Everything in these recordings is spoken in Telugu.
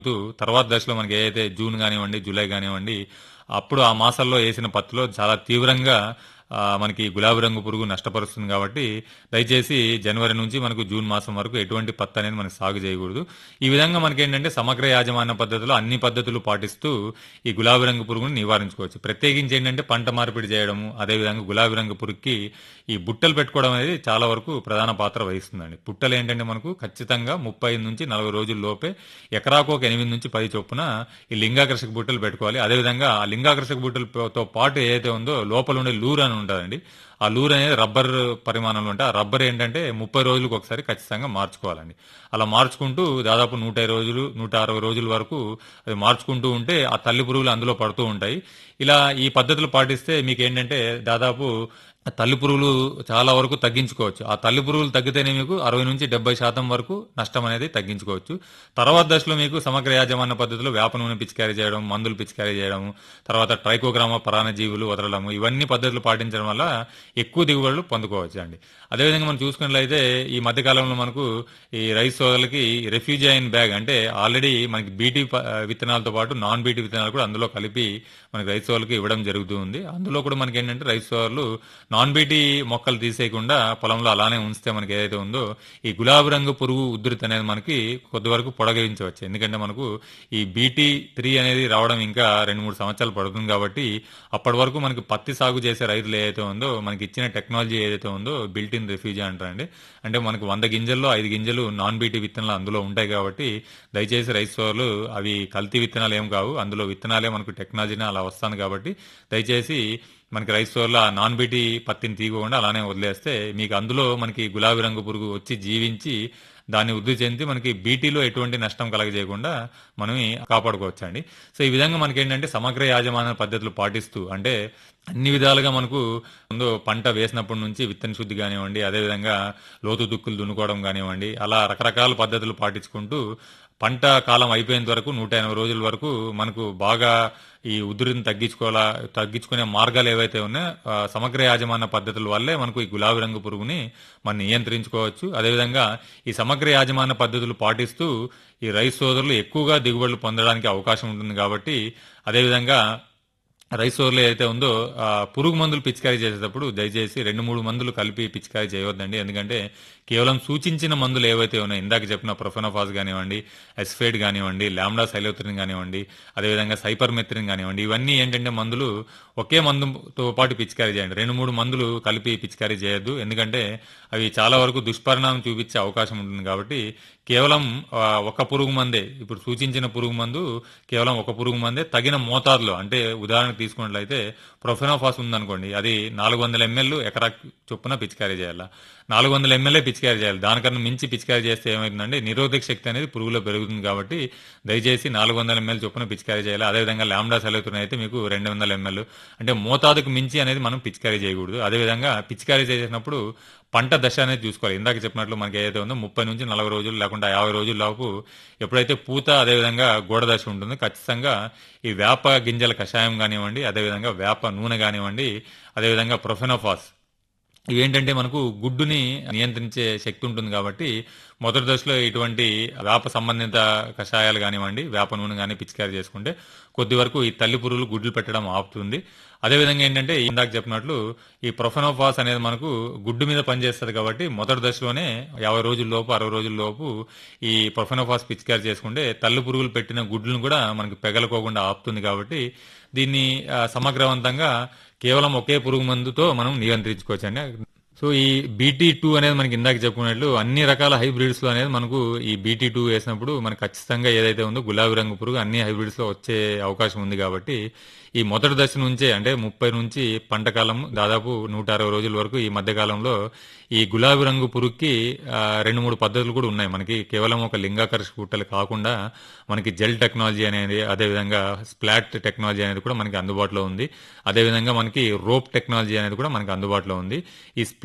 తు తర్వాత దశలో మనకి ఏదైతే జూన్ కానివ్వండి జూలై కానివ్వండి అప్పుడు ఆ మాసాల్లో వేసిన పత్తిలో చాలా తీవ్రంగా ఆ, మనకి గులాబీ రంగు పురుగు నష్టపరుస్తుంది కాబట్టి దయచేసి జనవరి నుంచి మనకు జూన్ మాసం వరకు ఎటువంటి పత్తి అనేది మనకి సాగు చేయకూడదు ఈ విధంగా మనకి ఏంటంటే సమగ్ర యాజమాన్య పద్ధతిలో అన్ని పద్ధతులు పాటిస్తూ ఈ గులాబీ రంగు పురుగుని నివారించుకోవచ్చు ప్రత్యేకించి ఏంటంటే పంట మార్పిడి చేయడము అదేవిధంగా గులాబీ రంగు పురుగుకి ఈ బుట్టలు పెట్టుకోవడం అనేది చాలా వరకు ప్రధాన పాత్ర వహిస్తుందండి బుట్టలు ఏంటంటే మనకు ఖచ్చితంగా ముప్పై నుంచి నలభై రోజుల లోపే ఎకరాకు ఒక ఎనిమిది నుంచి పది చొప్పున ఈ లింగాకర్షక బుట్టలు పెట్టుకోవాలి అదేవిధంగా ఆ లింగాకర్షక బుట్టలతో పాటు ఏదైతే ఉందో లోపల ఉండే లూర్ అని ఉంటుందండి ఆ లూర్ అనేది రబ్బర్ పరిమాణంలో ఉంటే ఆ రబ్బర్ ఏంటంటే ముప్పై రోజులకు ఒకసారి ఖచ్చితంగా మార్చుకోవాలండి అలా మార్చుకుంటూ దాదాపు నూట ఇరవై రోజులు నూట అరవై రోజుల వరకు అది మార్చుకుంటూ ఉంటే ఆ తల్లి పురుగులు అందులో పడుతూ ఉంటాయి ఇలా ఈ పద్ధతులు పాటిస్తే మీకు ఏంటంటే దాదాపు ఆ తల్లి పురుగులు చాలా వరకు తగ్గించుకోవచ్చు ఆ తల్లి పురుగులు తగ్గితేనే మీకు అరవై నుంచి డెబ్బై శాతం వరకు నష్టం అనేది తగ్గించుకోవచ్చు తర్వాత దశలో మీకు సమగ్ర యాజమాన్య పద్ధతిలో వేప నూనె పిచికారీ చేయడం మందులు పిచికారీ చేయడం తర్వాత ట్రైకోగ్రామ పరాణజీవులు వదలడము ఇవన్నీ పద్ధతులు పాటించడం వల్ల ఎక్కువ దిగుబడులు పొందుకోవచ్చు అండి అదేవిధంగా మనం చూసుకున్నట్లయితే ఈ మధ్య కాలంలో మనకు ఈ రైస్ సోదరులకి రెఫ్యూజైన్ బ్యాగ్ అంటే ఆల్రెడీ మనకి బీటీ ప- విత్తనాలతో పాటు నాన్ బీటీ విత్తనాలు కూడా అందులో కలిపి మనకి రైస్ సోదరులకి ఇవ్వడం జరుగుతూ ఉంది అందులో కూడా మనకి ఏంటంటే రైస్ సోదరులు నాన్ బీటీ మొక్కలు తీసేయకుండా పొలంలో అలానే ఉంచితే మనకి ఏదైతే ఉందో ఈ గులాబీ రంగు పురుగు ఉధృతి అనేది మనకి కొద్ది వరకు పొడగించవచ్చు ఎందుకంటే మనకు ఈ బీటీ త్రీ అనేది రావడం ఇంకా రెండు మూడు సంవత్సరాలు పడుతుంది కాబట్టి అప్పటి వరకు మనకి పత్తి సాగు చేసే రైతులు ఏదైతే ఉందో మనకి ఇచ్చిన టెక్నాలజీ ఏదైతే ఉందో బిల్ట్ ఇన్ రిఫ్యూజీ అంటారండి అంటే మనకు వంద గింజల్లో ఐదు గింజలు నాన్ బీటీ విత్తనాలు అందులో ఉంటాయి కాబట్టి దయచేసి రైస్ సోర్లు అవి కల్తీ విత్తనాలు ఏం కావు అందులో విత్తనాలే మనకు టెక్నాలజీని అలా వస్తాను కాబట్టి దయచేసి మనకి రైస్ స్టోర్లో ఆ నాన్ బీటీ పత్తిని తీయకుండా అలానే వదిలేస్తే మీకు అందులో మనకి గులాబీ రంగు పురుగు వచ్చి జీవించి దాన్ని వృద్ధి చెంది మనకి బీటీలో ఎటువంటి నష్టం కలగజేయకుండా మనం కాపాడుకోవచ్చు అండి సో ఈ విధంగా మనకి ఏంటంటే సమగ్ర యాజమాన్య పద్ధతులు పాటిస్తూ అంటే అన్ని విధాలుగా మనకు ముందు పంట వేసినప్పటి నుంచి విత్తన శుద్ధి కానివ్వండి అదేవిధంగా లోతు దుక్కులు దున్నుకోవడం కానివ్వండి అలా రకరకాల పద్ధతులు పాటించుకుంటూ పంట కాలం అయిపోయేంత వరకు నూట ఎనభై రోజుల వరకు మనకు బాగా ఈ ఉధృతిని తగ్గించుకోవాలా తగ్గించుకునే మార్గాలు ఏవైతే ఉన్నాయో ఆ, సమగ్ర యాజమాన్య పద్ధతుల వల్లే మనకు ఈ గులాబీ రంగు పురుగుని మనం నియంత్రించుకోవచ్చు అదేవిధంగా ఈ సమగ్ర యాజమాన్య పద్ధతులు పాటిస్తూ ఈ రైతు సోదరులు ఎక్కువగా దిగుబడులు పొందడానికి అవకాశం ఉంటుంది కాబట్టి అదేవిధంగా రైస్ ఓవర్లో ఏదైతే ఉందో ఆ పురుగు మందులు పిచికారీ చేసేటప్పుడు దయచేసి రెండు మూడు మందులు కలిపి పిచికారీ చేయవద్దండి ఎందుకంటే కేవలం సూచించిన మందులు ఏవైతే ఉన్నాయో ఇందాక చెప్పిన ప్రొఫెనోఫాస్ కానివ్వండి ఎస్ఫేడ్ కానివ్వండి లామ్డా సైలోత్రిన్ కానివ్వండి అదేవిధంగా సైపర్మెత్రిన్ కానివ్వండి ఇవన్నీ ఏంటంటే మందులు ఒకే మందుతో పాటు పిచికారీ చేయండి రెండు మూడు మందులు కలిపి పిచికారీ చేయొద్దు ఎందుకంటే అవి చాలా వరకు దుష్పరిణామం చూపించే అవకాశం ఉంటుంది కాబట్టి కేవలం ఆ, ఒక పురుగు మందే ఇప్పుడు సూచించిన పురుగు మందు కేవలం ఒక పురుగు మందే తగిన మోతాదులో అంటే ఉదాహరణకు తీసుకున్నట్లయితే ప్రొఫెనోఫాస్ ఉందనుకోండి అది నాలుగు వందల ఎంఎల్ ఎకరా చొప్పున పిచికారీ చేయాలి నాలుగు వందల ఎంఎల్ఏ పిచికారీ చేయాలి దానికన్నా మించి పిచికారీ చేస్తే ఏమవుతుందంటే నిరోధక శక్తి అనేది పురుగులో పెరుగుతుంది కాబట్టి దయచేసి నాలుగు వందల ఎంఎల్ చొప్పున పిచికారీ చేయాలి అదేవిధంగా లాంబ్డా సెలవుతున్న అయితే మీకు రెండు వందల ఎంఎల్ అంటే మోతాదుకు మించి అనేది మనం పిచికారీ చేయకూడదు అదేవిధంగా పిచికారీ చేసినప్పుడు పంట దశ అనేది చూసుకోవాలి ఇందాక చెప్పినట్లు మనకి ఏదైతే ఉందో ముప్పై నుంచి నలభై రోజులు లేకుండా యాభై రోజుల లోపు ఎప్పుడైతే పూత అదేవిధంగా గోడ దశ ఉంటుందో ఖచ్చితంగా ఈ వేప గింజల కషాయం కానివ్వండి అదేవిధంగా వేప నూనె కానివ్వండి అదేవిధంగా ప్రొఫెనోఫాస్ ఇవేంటంటే మనకు గుడ్డుని నియంత్రించే శక్తి ఉంటుంది కాబట్టి మొదటి దశలో ఇటువంటి వేప సంబంధిత కషాయాలు కానివ్వండి వేప నూనె కానీ పిచికారీ చేసుకుంటే కొద్ది వరకు ఈ తల్లి పురుగులు గుడ్లు పెట్టడం ఆపుతుంది అదేవిధంగా ఏంటంటే ఇందాక చెప్పినట్లు ఈ ప్రొఫెనోఫాస్ అనేది మనకు గుడ్డు మీద పనిచేస్తుంది కాబట్టి మొదటి దశలోనే యాభై రోజుల లోపు అరవై రోజుల లోపు ఈ ప్రొఫెనోఫాస్ పిచికారీ చేసుకుంటే తల్లి పురుగులు పెట్టిన గుడ్లను కూడా మనకి పెగలకోకుండా ఆపుతుంది కాబట్టి దీన్ని ఆ, సమగ్రవంతంగా కేవలం ఒకే పురుగు మందుతో మనం నియంత్రించుకోవచ్చు అండి సో ఈ బీటీ టూ అనేది మనకి ఇందాక చెప్పుకున్నట్లు అన్ని రకాల హైబ్రిడ్స్ లో అనేది మనకు ఈ బీటీ టూ వేసినప్పుడు మనకు ఖచ్చితంగా ఏదైతే ఉందో గులాబీ రంగు పురుగు అన్ని హైబ్రిడ్స్ లో వచ్చే అవకాశం ఉంది కాబట్టి ఈ మొదటి దశ నుంచే అంటే ముప్పై నుంచి పంట కాలం దాదాపు నూట అరవై రోజుల వరకు ఈ మధ్య కాలంలో ఈ గులాబీ రంగు పురుగుకి ఆ, రెండు మూడు పద్ధతులు కూడా ఉన్నాయి మనకి కేవలం ఒక లింగాకర్షక పుట్టలు కాకుండా మనకి జెల్ టెక్నాలజీ అనేది అదేవిధంగా స్ప్లాట్ టెక్నాలజీ అనేది కూడా మనకి అందుబాటులో ఉంది అదేవిధంగా మనకి రోప్ టెక్నాలజీ అనేది కూడా మనకి అందుబాటులో ఉంది ఈ స్ప్లాట్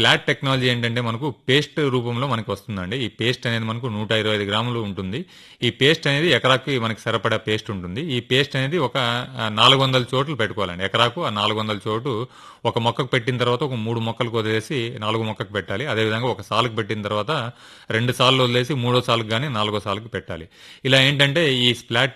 స్ప్లాట్ టెక్నాలజీ ఏంటంటే మనకు పేస్ట్ రూపంలో మనకు వస్తుందండి ఈ పేస్ట్ అనేది మనకు నూట ఇరవై ఐదు గ్రాములు ఉంటుంది ఈ పేస్ట్ అనేది ఎకరాకి మనకి సరిపడా పేస్ట్ ఉంటుంది ఈ పేస్ట్ అనేది ఒక నాలుగు వందల చోట్లు పెట్టుకోవాలండి ఎకరాకు ఆ నాలుగు వందల చోటు ఒక మొక్కకు పెట్టిన తర్వాత ఒక మూడు మొక్కలకు వదిలేసి నాలుగు మొక్కకు పెట్టాలి అదేవిధంగా ఒక సాలుకు పెట్టిన తర్వాత రెండు సార్లు వదిలేసి మూడో సాలుకు కానీ నాలుగో సాలుకు పెట్టాలి ఇలా ఏంటంటే ఈ స్ప్లాట్